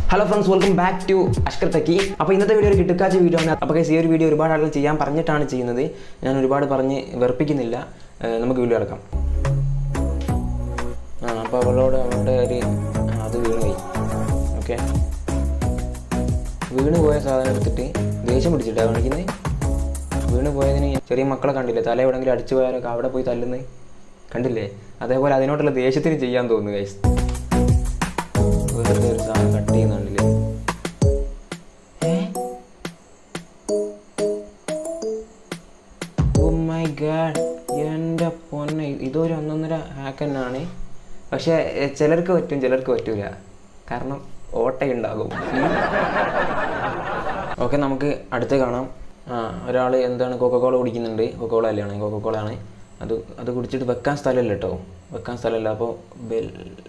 hello friends welcome back to Ashkar techy അപ്പോൾ ഇന്നത്തെ video ഒരു കിട്ടുക്കാച്ച വീഡിയോ ആണ് അപ്പോൾ ഈ ഒരു വീഡിയോ ഒരുപാട് ആളുകൾ ചെയ്യാൻ പറഞ്ഞിട്ടാണ് ചെയ്യുന്നത് ഞാൻ ഒരുപാട് പറഞ്ഞ് വെറുപ്പിക്കുന്നില്ല ഏഹ് നമുക്ക് വീഡിയോ ഇറക്കാം ആ അപ്പോൾ അവളോട് അവളുടെ ഒരു ആ, അത് വീണ് പോയി ഓക്കെ വീണ് പോയ സാധനം എടുത്തിട്ട് ദേഷ്യം പിടിച്ചിട്ടാണ് കാണിക്കുന്നത് വീണ് പോയതിന് ചെറിയ മക്കളെ കണ്ടില്ലേ തല എവിടെയെങ്കിലും അടിച്ചു പോയാലൊക്കെ അവിടെ പോയി തല്ലുന്നത് കണ്ടില്ലേ അതേപോലെ അതിനോട്ടുള്ള ദേഷ്യത്തിന് ചെയ്യാൻ തോന്നുന്നു ഗൈസ് വെറുതെ ഒരു സാധനം കട്ട് ചെയ്യുന്നുണ്ടല്ലേ ഓ മൈ ഗാഡ് എൻ്റെ പൊന്നെ ഇതൊരു ഒന്നൊന്നര ഹാക്ക് തന്നെയാണ് പക്ഷേ എ, ചിലർക്ക് പറ്റും ചിലർക്ക് പറ്റൂല കാരണം ഓട്ടയുണ്ടാകും ഓക്കെ നമുക്ക് അടുത്ത് കാണാം ആ ഒരാൾ എന്താണ് കൊക്കക്കോള കുടിക്കുന്നുണ്ട് കൊക്കക്കോള അല്ലാണ് കൊക്കക്കോള ആണ് അത് അത് കുടിച്ചിട്ട് വെക്കാൻ സ്ഥലമില്ല കേട്ടോ വെക്കാൻ സ്ഥലമില്ല അപ്പോൾ ബെൽ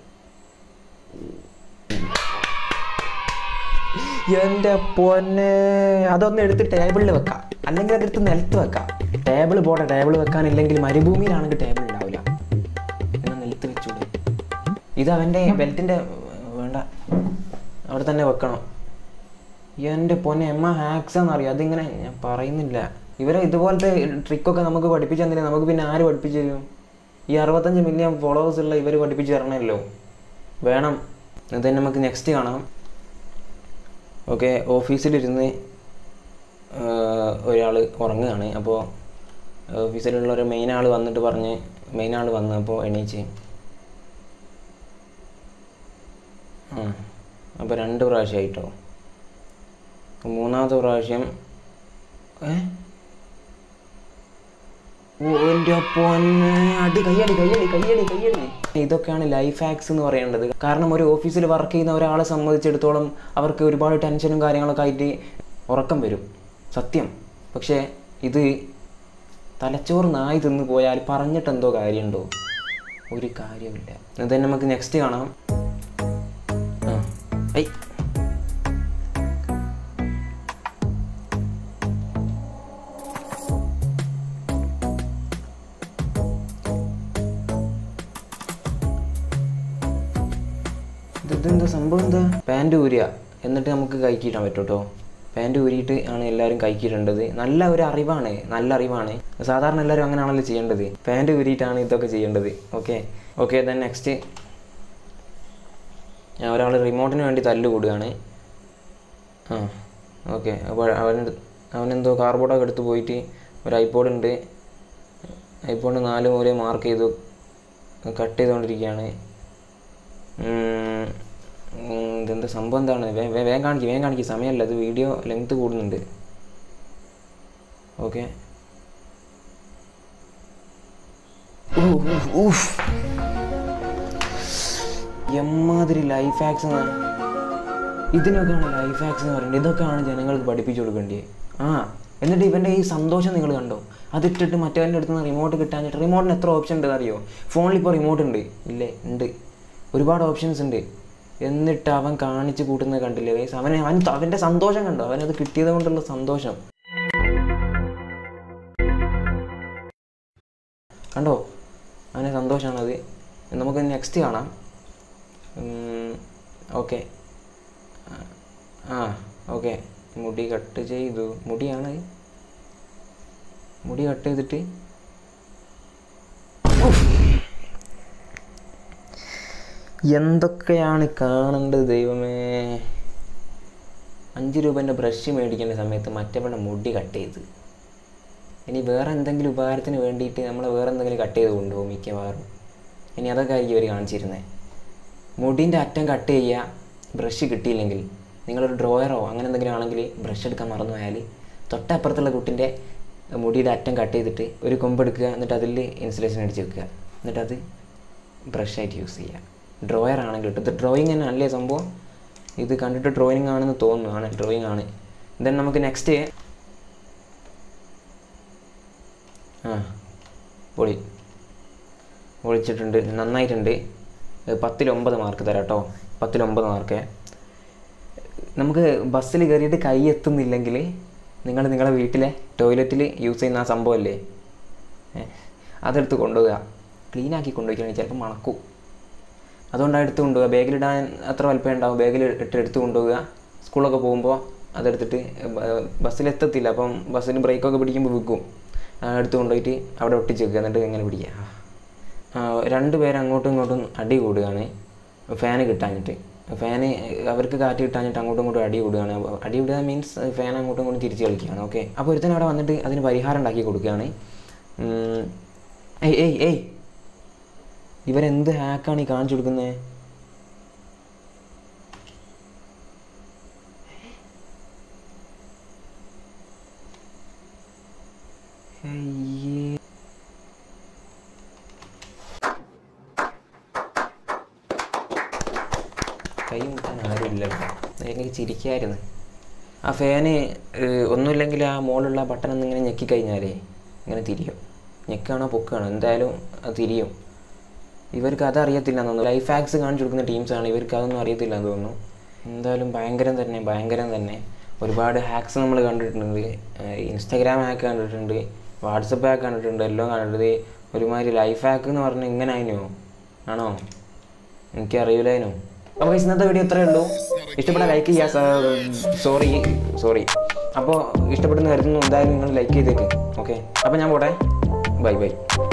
എൻ്റെ പൊന്നെ അതൊന്ന് എടുത്ത് ടേബിളിൽ വെക്കാം അല്ലെങ്കിൽ അതെടുത്ത് നിലത്ത് വെക്കാം ടേബിൾ പോട്ടെ ടേബിൾ വെക്കാനില്ലെങ്കിൽ മരുഭൂമിയിലാണെങ്കിൽ ടേബിൾ ഉണ്ടാവില്ല എന്നാൽ നിലത്ത് വെച്ചൂടെ ഇത് അവൻ്റെ ബെൽറ്റിൻ്റെ വേണ്ട അവിടെ തന്നെ വെക്കണം എൻ്റെ പൊന്നെ എമ്മ ഹാക്സ് എന്നറിയാം അതിങ്ങനെ ഞാൻ പറയുന്നില്ല ഇവരെ ഇതുപോലത്തെ ട്രിക്കൊക്കെ നമുക്ക് പഠിപ്പിച്ചു തന്നില്ല നമുക്ക് പിന്നെ ആര് പഠിപ്പിച്ചു തരും ഈ അറുപത്തഞ്ച് മില്യൺ ഫോളോവേഴ്സ് ഉള്ള ഇവർ പഠിപ്പിച്ചു തരണമല്ലോ വേണം ഇത് തന്നെ നമുക്ക് നെക്സ്റ്റ് കാണാം ഓക്കെ ഓഫീസിലിരുന്ന് ഒരാൾ ഉറങ്ങുകയാണ് അപ്പോൾ ഓഫീസിലുള്ള ഒരു മെയിൻ ആൾ വന്നിട്ട് പറഞ്ഞ് മെയിൻ ആൾ വന്നു അപ്പോൾ എണീച്ച് ആ അപ്പോൾ രണ്ട് പ്രാവശ്യമായിട്ടോ മൂന്നാമത്തെ പ്രാവശ്യം ഏ ഓ എൻ്റെ പൊന്നെ അടി കയ്യടി കയ്യടി കയ്യടി കയ്യടി ഇതൊക്കെയാണ് ലൈഫ് ഹാക്സ് എന്ന് പറയേണ്ടത് കാരണം ഒരു ഓഫീസിൽ വർക്ക് ചെയ്യുന്ന ഒരാളെ സംബന്ധിച്ചിടത്തോളം അവർക്ക് ഒരുപാട് ടെൻഷനും കാര്യങ്ങളൊക്കെ ആയിട്ട് ഉറക്കം വരും സത്യം പക്ഷേ ഇത് തലച്ചോറ് നായി തിന്ന് പോയാൽ പറഞ്ഞിട്ട് എന്തോ കാര്യമുണ്ടോ ഒരു കാര്യമില്ല ഇത് തന്നെ നമുക്ക് നെക്സ്റ്റ് കാണാം ആ ഐ ഇത് ഇതെന്താ സംഭവം എന്താ പാൻറ് ഊരുക എന്നിട്ട് നമുക്ക് കൈക്കിയിടാൻ പറ്റും കേട്ടോ പാൻറ് ഊരിയിട്ട് ആണ് എല്ലാവരും കൈക്കിടേണ്ടത് നല്ല ഒരു അറിവാണ് നല്ല അറിവാണ് സാധാരണ എല്ലാവരും അങ്ങനെയാണല്ലോ ചെയ്യേണ്ടത് പാൻറ് ഊരിയിട്ടാണ് ഇതൊക്കെ ചെയ്യേണ്ടത് ഓക്കെ ഓക്കെ ദെൻ നെക്സ്റ്റ് ഒരാൾ റിമോട്ടിന് വേണ്ടി തല്ല് കൂടുകയാണ് ആ ഓക്കെ അപ്പോൾ അവൻ അവനെന്തോ കാർബോർഡൊക്കെ എടുത്ത് പോയിട്ട് ഒരു ഐപോഡ് ഉണ്ട് ഐപോഡ് നാല് മൂലം മാർക്ക് ചെയ്തു കട്ട് ചെയ്തുകൊണ്ടിരിക്കുകയാണ് ഉം, ഉം, ഇതെന്താ സംഭവം എന്താണ് വേ വേ- വേഗം കാണിക്കും വേഗം കാണിക്കും സമയമല്ല ഇത് വീഡിയോ ലെങ്ത് കൂടുന്നുണ്ട് ഓക്കെ എമ്മാതിരി ലൈഫ് ഹാക്സ് ഇതിനൊക്കെയാണ് ലൈഫ് ഹാക്സ് എന്ന് പറയുന്നത് ഇതൊക്കെയാണ് ജനങ്ങൾക്ക് പഠിപ്പിച്ചു കൊടുക്കേണ്ടത് ആ എന്നിട്ട് ഇവൻ്റെ ഈ സന്തോഷം നിങ്ങൾ കണ്ടോ അതിട്ടിട്ട് മറ്റവൻ്റെ അടുത്ത് നിന്ന് റിമോട്ട് കിട്ടാഞ്ഞിട്ട് റിമോട്ടിന് എത്ര ഓപ്ഷൻ ഉണ്ട് അറിയോ ഫോണിൽ ഇപ്പോൾ റിമോട്ട് ഉണ്ട് ഇല്ലേ ഉണ്ട് ഒരുപാട് ഓപ്ഷൻസ് ഉണ്ട് എന്നിട്ട് അവൻ കാണിച്ച് കൂട്ടുന്നത് കണ്ടില്ലേ ഗൈസ് അവനെ അവൻ അവൻ്റെ സന്തോഷം കണ്ടോ അവനത് കിട്ടിയത് കൊണ്ടുള്ള സന്തോഷം കണ്ടോ അവന് സന്തോഷമാണത് നമുക്ക് നെക്സ്റ്റ് കാണാം ഓക്കെ ആ ഓക്കെ മുടി കട്ട് ചെയ്തു മുടിയാണ് മുടി കട്ട് ചെയ്തിട്ട് എന്തൊക്കെയാണ് കാണേണ്ടത് ദൈവമേ അഞ്ച് രൂപേൻ്റെ ബ്രഷ് മേടിക്കേണ്ട സമയത്ത് മറ്റവരുടെ മുടി കട്ട് ചെയ്ത് ഇനി വേറെ എന്തെങ്കിലും ഉപകാരത്തിന് വേണ്ടിയിട്ട് നമ്മൾ വേറെ എന്തെങ്കിലും കട്ട് ചെയ്ത് കൊണ്ടുപോകും മിക്കവാറും ഇനി അതൊക്കെ ആയിരിക്കും ഇവർ കാണിച്ചിരുന്നത് മുടീൻ്റെ അറ്റം കട്ട് ചെയ്യുക ബ്രഷ് കിട്ടിയില്ലെങ്കിൽ നിങ്ങളൊരു ഡ്രോയറോ അങ്ങനെ എന്തെങ്കിലും ആണെങ്കിൽ ബ്രഷ് എടുക്കാൻ മറന്നു പോയാൽ തൊട്ടപ്പുറത്തുള്ള കുട്ടിൻ്റെ മുടിയുടെ അറ്റം കട്ട് ചെയ്തിട്ട് ഒരു കൊമ്പ് എടുക്കുക എന്നിട്ട് അതിൽ ഇൻസുലേഷൻ അടിച്ച് വെക്കുക എന്നിട്ട് അത് ബ്രഷായിട്ട് യൂസ് ചെയ്യുക ഡ്രോയർ ആണെങ്കിൽ കേട്ടോ ഇത് ഡ്രോയിങ് തന്നെ അല്ലേ സംഭവം ഇത് കണ്ടിട്ട് ഡ്രോയിങ് ആണെന്ന് തോന്നുന്നു ആണ് ഡ്രോയിങ് ആണ് ദെൻ നമുക്ക് നെക്സ്റ്റ് ആ പൊളി പൊളിച്ചിട്ടുണ്ട് നന്നായിട്ടുണ്ട് ഏ, പത്തിൽ ഒമ്പത് മാർക്ക് തരാം കേട്ടോ പത്തിൽ ഒമ്പത് മാർക്ക് നമുക്ക് ബസ്സിൽ കയറിയിട്ട് കൈ എത്തുന്നില്ലെങ്കിൽ നിങ്ങൾ നിങ്ങളുടെ വീട്ടിലെ ടോയ്ലറ്റിൽ യൂസ് ചെയ്യുന്ന ആ സംഭവമല്ലേ ഏ, അതെടുത്ത് കൊണ്ടുപോവുക ക്ലീനാക്കി കൊണ്ടുപോയിക്കുകയാണെങ്കിൽ ചിലപ്പോൾ മണക്കും അതുകൊണ്ടാണ് എടുത്ത് കൊണ്ടുപോകുക ബാഗിലിടാൻ അത്ര വലിപ്പം ഉണ്ടാവും ബാഗിൽ ഇട്ട് എടുത്ത് കൊണ്ടുപോവുക സ്കൂളൊക്കെ പോകുമ്പോൾ അതെടുത്തിട്ട് ബ- ബസ്സിലെത്തത്തില്ല അപ്പം ബസ്സിന് ബ്രേക്കൊക്കെ പിടിക്കുമ്പോൾ വിൽക്കും എടുത്ത് കൊണ്ടുപോയിട്ട് അവിടെ ഒട്ടിച്ച് വെക്കുക എന്നിട്ട് ഇങ്ങനെ പിടിക്കുക ആ, രണ്ട് പേര് അങ്ങോട്ടും ഇങ്ങോട്ടും അടി കൂടുകയാണ് ഫാന് കിട്ടാഞ്ഞിട്ട് ഫാന് അവർക്ക് കാറ്റ് കിട്ടാഞ്ഞിട്ട് അങ്ങോട്ടും ഇങ്ങോട്ടും അടി കൂടുകയാണ് അപ്പോൾ അടി വിടുക മീൻസ് ഫാൻ അങ്ങോട്ടും ഇങ്ങോട്ടും തിരിച്ച് കളിക്കുകയാണ് ഓക്കെ അപ്പോൾ ഒരുത്തൻ അവിടെ വന്നിട്ട് അതിന് പരിഹാരം ഉണ്ടാക്കി കൊടുക്കുകയാണ് ഉം, ഏയ് ഏയ് ഏയ് ഇവരെന്ത് ഹാക്കാണ് ഈ കാണിച്ചു കൊടുക്കുന്നത് കൈ മുട്ടാൻ ആരുമില്ലല്ലോ എനിക്ക് ചിരിക്കായിരുന്നു ആ ഫാന് ഏഹ്, ഒന്നുമില്ലെങ്കിൽ ആ മുകളിലുള്ള ബട്ടൺ ഒന്ന് ഇങ്ങനെ ഞെക്കി കഴിഞ്ഞാലേ ഇങ്ങനെ തിരിയും ഞെക്കാണോ പൊക്കാണോ എന്തായാലും അത് തിരിയും ഇവർക്ക് അത് അറിയത്തില്ല എന്ന് തോന്നുന്നു ലൈഫ് ഹാക്സ് കാണിച്ചു കൊടുക്കുന്ന ടീംസാണ് ഇവർക്ക് അതൊന്നും അറിയത്തില്ല എന്ന് തോന്നുന്നു എന്തായാലും ഭയങ്കരം തന്നെ ഭയങ്കരം തന്നെ ഒരുപാട് ഹാക്സ് നമ്മൾ കണ്ടിട്ടുണ്ട് ഇൻസ്റ്റാഗ്രാം ഹാക്ക് കണ്ടിട്ടുണ്ട് വാട്സപ്പ് ഹാക്ക് കണ്ടിട്ടുണ്ട് എല്ലാം കണ്ടിട്ടുണ്ട് ഒരുമാതിരി ലൈഫ് ഹാക്ക് എന്ന് പറഞ്ഞാൽ ഇങ്ങനെ ആയിനോ ആണോ എനിക്കറിയില്ലായിരുന്നു അപ്പോൾ ഇന്നത്തെ വീഡിയോ ഇത്രയേ ഉള്ളൂ ഇഷ്ടപ്പെട്ട ലൈക്ക് ചെയ്യുക സോറി സോറി അപ്പോൾ ഇഷ്ടപ്പെടുന്ന കരുതുന്നു എന്തായാലും നിങ്ങൾ ലൈക്ക് ചെയ്തേക്ക് ഓക്കെ അപ്പോൾ ഞാൻ പോട്ടെ ബൈ ബൈ